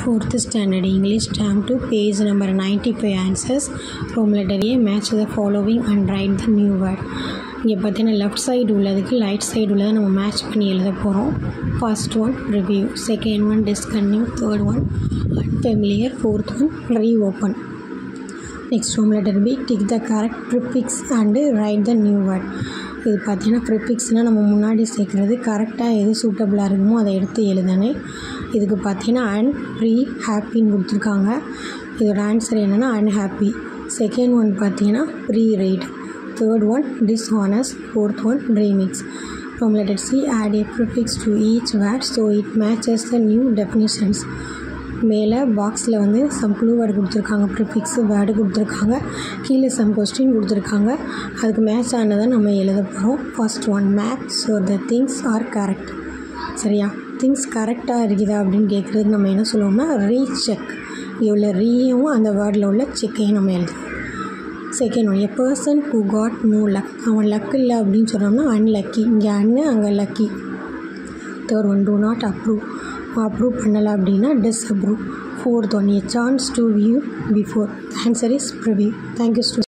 Fourth standard English term 2 page number 95 answers room letter A match the following and write the new word இங்கே பார்த்தீங்கன்னா left side உள்ளதுக்கு right side உள்ளதை நம்ம match பண்ணி எழுத போகிறோம் first one review second one discontinue third one unfamiliar fourth one reopen next home letter B tick the correct prefix and write the new word இது பார்த்தீங்கன்னா ப்ரிஃபிக்ஸ்னால் நம்ம முன்னாடி சேர்க்குறது கரெக்டாக எது சூட்டபுளாக இருக்குமோ அதை எடுத்து எழுதணும் இதுக்கு பார்த்தீங்கன்னா அண்ட் ப்ரீ ஹாப்பின்னு கொடுத்துருக்காங்க இதோட ஆன்சர் என்னென்னா அன்ஹாப்பி செகண்ட் ஒன் பார்த்தீங்கன்னா prewrite third one dishonest fourth one remix home letter C add a prefix to each word so it matches the new definitions மேலே பாக்ஸில் வந்து சம் க்ளூ வேர்டு கொடுத்துருக்காங்க prefix word கொடுத்துருக்காங்க கீழே some question கொடுத்துருக்காங்க அதுக்கு match ஆனதை நம்ம எழுத போகிறோம் first one match so the things are correct சரியா திங்ஸ் கரெக்டாக இருக்குதா அப்படின்னு கேட்குறதுக்கு நம்ம என்ன சொல்லுவோம்னா ரீசெக் இங்கே உள்ள ரீயும் அந்த வேர்டில் உள்ள செக்கையும் நம்ம எழுதுவோம் second one a person who got no luck அவன் லக் இல்லை அப்படின்னு சொன்னோம்னா அன்லக்கி இங்கே அண்ணு அங்கே lucky third one do not approve approve பண்ணலை அப்படின்னா disapprove fourth one a chance to view before answer is preview thank you stew